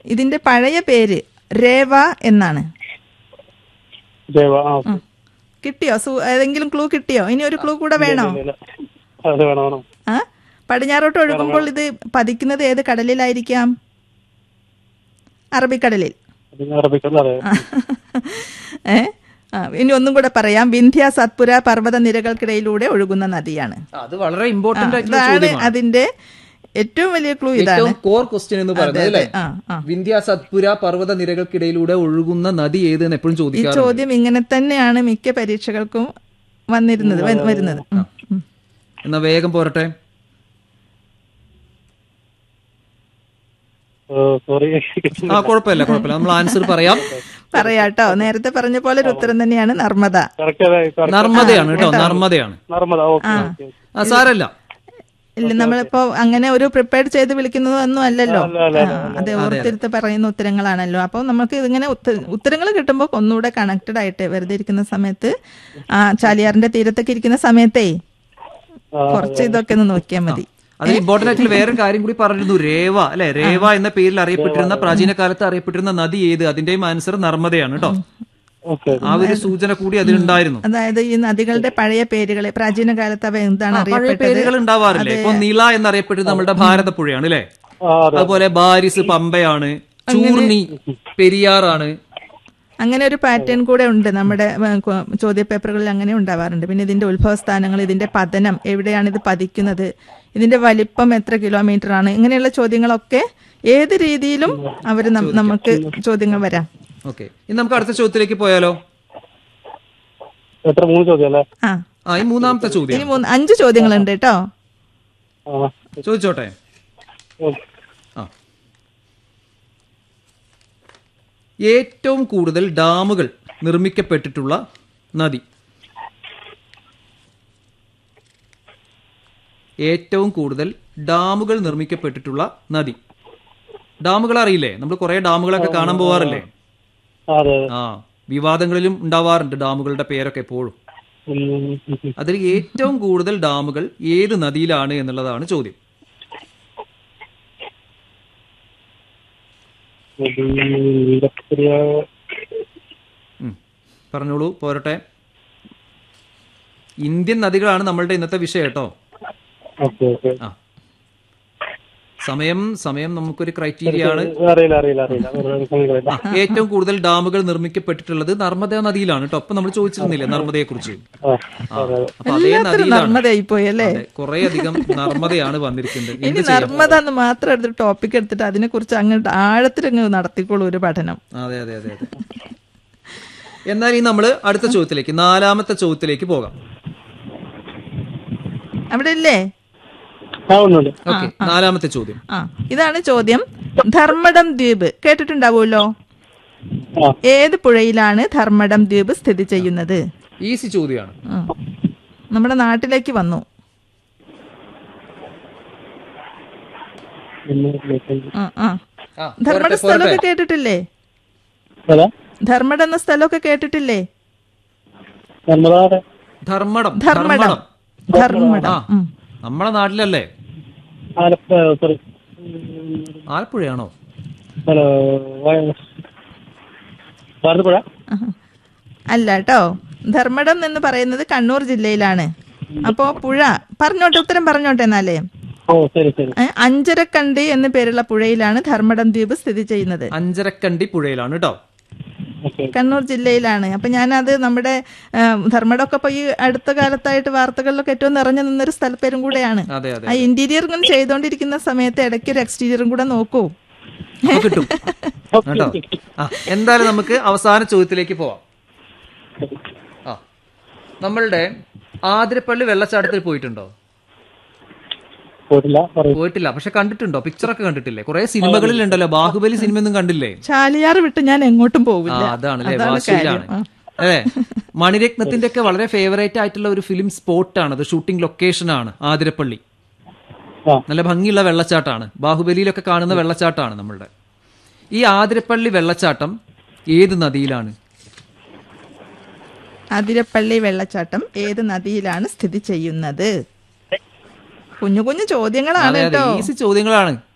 ഇതിന്റെ പഴയ പേര് രേവ എന്നാണ് ദേവ ആ ഉം. കിട്ടിയോ സു- ഏതെങ്കിലും ക്ലൂ കിട്ടിയോ ഇനി ഒരു ക്ലൂ കൂടെ വേണോ ഇല്ല. അത് വേണം വേണം ആ പടിഞ്ഞാറോട്ട് ഒഴുകുമ്പോൾ ഇത് പതിക്കുന്നത് ഏത് കടലിലായിരിക്കാം അറബിക്കടലിൽ അത് അറബിക്കല്ല അതെ ആ. ഏ ആ, ഇനി ഒന്നും കൂടെ പറയാം വിന്ധ്യ സത്പുര പർവ്വത നിരകൾക്കിടയിലൂടെ ഒഴുകുന്ന നദിയാണ് അത് വളരെ ഇമ്പോർട്ടന്റ് ആയിട്ടുള്ള ഇതാണ് ചോദ്യമാണ് അതിന്റെ ഏറ്റവും വലിയ ക്ലൂ ഇതാണ് ഏറ്റവും കോർ ക്വസ്റ്റ്യൻ എന്ന് പറയുന്നത് അല്ലേ ആ ആ വിന്ധ്യ സത്പുര പർവ്വത നിരകൾക്കിടയിലൂടെ ഒഴുകുന്ന നദി ഏത് എന്ന് എപ്പോഴും ഈ ചോദിക്കാറുണ്ട് ചോദ്യം ഇങ്ങനെ തന്നെയാണ് മിക്ക പരീക്ഷകൾക്കും വന്നിരുന്നത് വ- വരുന്നത് ഉം, ഉം. എന്നാ വേഗം പോരട്ടെ സോറി ആ കുഴപ്പമില്ല കുഴപ്പമില്ല നമ്മൾ ആൻസർ പറയാം പറയാട്ടോ നേരത്തെ പറഞ്ഞ പോലെ ഒരു ഉത്തരം തന്നെയാണ് നർമ്മദ കറക്റ്റ് അതെ correct. നർമ്മദയാണ് കേട്ടോ നർമ്മദയാണ് നർമ്മദ ഓക്കെ ഓക്കെ ആ സാരല്ല ഇല്ല നമ്മളിപ്പോ അങ്ങനെ ഒരു പ്രിപ്പയർ ചെയ്ത് വിളിക്കുന്നതൊന്നും അല്ലല്ലോ അല്ല, അല്ല, ആ, അത് ഓർത്തിരുത്ത് പറയുന്ന ഉത്തരങ്ങളാണല്ലോ അപ്പോൾ നമുക്ക് ഇതിങ്ങനെ ഉത്തരങ്ങൾ കിട്ടുമ്പോൾ ഒന്നുകൂടെ കണക്റ്റഡ് ആയിട്ട് വെറുതെ ഇരിക്കുന്ന സമയത്ത് ആ ചാലിയാറിന്റെ തീരത്തൊക്കെ ഇരിക്കുന്ന സമയത്തേ കുറച്ച് ഇതൊക്കെ ഒന്ന് നോക്കിയാൽ മതി അതിൽ ഇമ്പോർട്ടന്റ് ആയിട്ടുള്ള വേറൊരു കാര്യം കൂടി പറഞ്ഞിരുന്നു രേവ അല്ലെ രേവ എന്ന പേരിൽ അറിയപ്പെട്ടിരുന്ന പ്രാചീന കാലത്ത് അറിയപ്പെട്ടിരുന്ന നദി ഏത് അതിന്റെയും ആൻസർ നർമ്മദയാണ് കേട്ടോ ഓക്കെ ആ ഒരു സൂചന കൂടി അതിലുണ്ടായിരുന്നു അതായത് ഈ നദികളുടെ പഴയ പേരുകളെ പ്രാചീന കാലത്ത് അവ എന്താണ് പഴയ അറിയപ്പെട്ടത് പേരുകൾ ഉണ്ടാവാറില്ലേ ഇപ്പൊ നീള എന്നറിയപ്പെട്ടത് നമ്മുടെ ഭാരതപ്പുഴയാണ് അല്ലെ ആ അതെ അതുപോലെ ബാരിസ് പമ്പയാണ് ചൂർണി പെരിയാറാണ് അങ്ങനെ ഒരു പാറ്റേൺ കൂടെ ഉണ്ട് നമ്മുടെ ചോദ്യ പേപ്പറുകളിൽ അങ്ങനെ ഉണ്ടാവാറുണ്ട് പിന്നെ ഇതിന്റെ ഉത്ഭവസ്ഥാനങ്ങൾ ഇതിന്റെ പതനം എവിടെയാണ് ഇത് പതിക്കുന്നത് ഇതിന്റെ വലിപ്പം എത്ര കിലോമീറ്റർ ആണ് ഇങ്ങനെയുള്ള ചോദ്യങ്ങളൊക്കെ ഏത് രീതിയിലും അവർ നമുക്ക് ചോദ്യങ്ങൾ വരാം ഓക്കെ ഇനി നമുക്ക് അടുത്ത ചോദ്യത്തിലേക്ക് പോയാലോ എത്ര മൂന്ന് ചോദ്യം അല്ലേ ആ ആ ഈ മൂന്നാമത്തെ ചോദ്യം ഇനി മൂന്ന് അഞ്ച് ചോദ്യങ്ങളുണ്ട് കേട്ടോ ആ ചോദിച്ചോട്ടെ ഓക്കെ. ആ ഏറ്റവും കൂടുതൽ ഡാമുകൾ നിർമ്മിക്കപ്പെട്ടിട്ടുള്ള നദി ഏറ്റവും കൂടുതൽ ഡാമുകൾ നിർമ്മിക്കപ്പെട്ടിട്ടുള്ള നദി ഡാമുകൾ അറിയില്ലേ നമ്മൾ കുറെ ഡാമുകളൊക്കെ കാണാൻ പോവാറില്ലേ ആ, അതെ അതെ ആ വിവാദങ്ങളിലും ഉണ്ടാവാറുണ്ട് ഡാമുകളുടെ പേരൊക്കെ എപ്പോഴും ഉം, ഉം, ഉം. അതിൽ ഏറ്റവും കൂടുതൽ ഡാമുകൾ ഏത് നദിയിലാണ് എന്നുള്ളതാണ് ചോദ്യം ഇത് നീലക്കുറിയ ഉം. പറഞ്ഞോളൂ പോരട്ടെ ഇന്ത്യൻ നദികളാണ് നമ്മളുടെ ഇന്നത്തെ വിഷയം കേട്ടോ ഓക്കെ ഓക്കെ ആ സമയം സമയം നമുക്കൊരു ക്രൈറ്റീരിയ ആണ് അറിയില്ല അറിയില്ല അറിയില്ല ഒരു സംഗതികളില്ല. ആ, ഏറ്റവും കൂടുതൽ ഡാമുകൾ നിർമ്മിക്കപ്പെട്ടിട്ടുള്ളത് നർമ്മദ നദിയിലാണ് കേട്ടോ അപ്പൊ നമ്മൾ ചോദിച്ചിരുന്നില്ലേ നർമ്മദയെ കുറിച്ച് ആ അതെ അതെ അപ്പൊ അതേ എല്ലാത്തിനും നദിയിലാണ് നർമ്മദയായി പോയി അല്ലേ അതെ, കുറേ അധികം നർമ്മദയാണ് വന്നിരിക്കുന്നത് ഇനി എന്ത് ചെയ്യാം നർമ്മദ എന്ന് മാത്രം എടുത്ത് ടോപ്പിക് എടുത്തിട്ട് അതിനെക്കുറിച്ച് അങ്ങോട്ട് ആഴത്തിലങ്ങ് നടത്തിക്കോളൂ ഒരു പഠനം അതെ അതെ അതെ അതെ എന്നാൽ ഈ നമ്മള് അടുത്ത ചോദ്യത്തിലേക്ക് നാലാമത്തെ ചോദ്യത്തിലേക്ക് പോകാം അവിടെ ഇല്ലേ ആ ഒന്നുണ്ട് ഓക്കെ നാലാമത്തെ ചോദ്യം ആ ഇതാണ് ചോദ്യം ധർമ്മടം ദ്വീപ് കേട്ടിട്ടുണ്ടാവുമല്ലോ ആ ഏത് പുഴയിലാണ് ധർമ്മടം ദ്വീപ് സ്ഥിതി ചെയ്യുന്നത് ഈസി ചോദ്യമാണ് ആ. നമ്മുടെ നാട്ടിലേക്ക് വന്നു പിന്നെ ആ ആ ആ, ധർമ്മട പോരട്ടെ, സ്ഥലമൊക്കെ പോരട്ടെ. കേട്ടിട്ടില്ലേ അല്ല ധർമ്മടം എന്ന സ്ഥലമൊക്കെ കേട്ടിട്ടില്ലേ നർമ്മദാടെ ധർമ്മടം ധർമ്മടം ധർമ്മടം ആ ഉം. നമ്മളെ നാട്ടിലല്ലേ ആലപ്പ സോറി ആലപ്പുഴയാണോ ഹലോ ഭാരതപ്പുഴ ആഹാ. അല്ല കേട്ടോ ധർമ്മടം എന്ന് പറയുന്നത് കണ്ണൂർ ജില്ലയിലാണ് അപ്പോ പുഴ പറഞ്ഞോട്ടെ ഉത്തരം പറഞ്ഞോട്ടെ എന്നാലേ ഓ ശരി ശരി ഏ, അഞ്ചരക്കണ്ടി എന്ന പേരുള്ള പുഴയിലാണ് ധർമ്മടം ദ്വീപ് സ്ഥിതി ചെയ്യുന്നത് അഞ്ചരക്കണ്ടി പുഴയിലാണ് കേട്ടോ ഓക്കെ കണ്ണൂർ ജില്ലയിലാണ് അപ്പൊ ഞാനത് നമ്മുടെ ആ, ധർമ്മടമൊക്കെ ഇപ്പൊ ഈ അടുത്ത കാലത്തായിട്ട് വാർത്തകളിലൊക്കെ ഏറ്റവും നിറഞ്ഞു നിന്നൊരു സ്ഥലപ്പേരും കൂടെയാണ് അതെ അതെ ആ ഇന്റീരിയർ ഇങ്ങനെ ചെയ്തുകൊണ്ടിരിക്കുന്ന സമയത്ത് ഇടയ്ക്ക് ഒരു എക്സ്റ്റീരിയറും കൂടെ നോക്കൂ അപ്പൊ കിട്ടും കേട്ടോ ആ എന്തായാലും നമുക്ക് അവസാന ചോദ്യത്തിലേക്ക് പോവാം ആ നമ്മളുടെ ആതിരപ്പള്ളി വെള്ളച്ചാട്ടത്തിൽ പോയിട്ടുണ്ടോ പോയിട്ടില്ല പറയൂ പോയിട്ടില്ല പക്ഷെ കണ്ടിട്ടുണ്ടോ പിക്ചറൊക്കെ കണ്ടിട്ടില്ലേ കുറെ സിനിമകളിൽ ഉണ്ടല്ലോ ബാഹുബലി സിനിമ ഒന്നും കണ്ടില്ലേ ചാലിയാർ വിട്ട് ഞാൻ എങ്ങോട്ടും ആ പോവില്ല അതാണ് അല്ലേ അതാണ് വാശിയിലാണ് കാര്യം. ആ. അതെ മണിരത്നത്തിന്റെ ഒക്കെ വളരെ ഫേവറേറ്റ് ആയിട്ടുള്ള ഒരു ഫിലിം സ്പോട്ടാണ് അത് ഷൂട്ടിംഗ് ലൊക്കേഷൻ ആണ് ആതിരപ്പള്ളി ആ നല്ല ഭംഗിയുള്ള വെള്ളച്ചാട്ടമാണ് ബാഹുബലിയിലൊക്കെ കാണുന്ന വെള്ളച്ചാട്ടമാണ് നമ്മളുടെ ഈ ആതിരപ്പള്ളി വെള്ളച്ചാട്ടം ഏത് നദിയിലാണ് അതിരപ്പള്ളി വെള്ളച്ചാട്ടം ഏത് നദിയിലാണ് സ്ഥിതി ചെയ്യുന്നത് കുഞ്ഞു കുഞ്ഞു ചോദ്യങ്ങളാണ് അതെ അതെ കേട്ടോ ഈസി ചോദ്യങ്ങളാണ്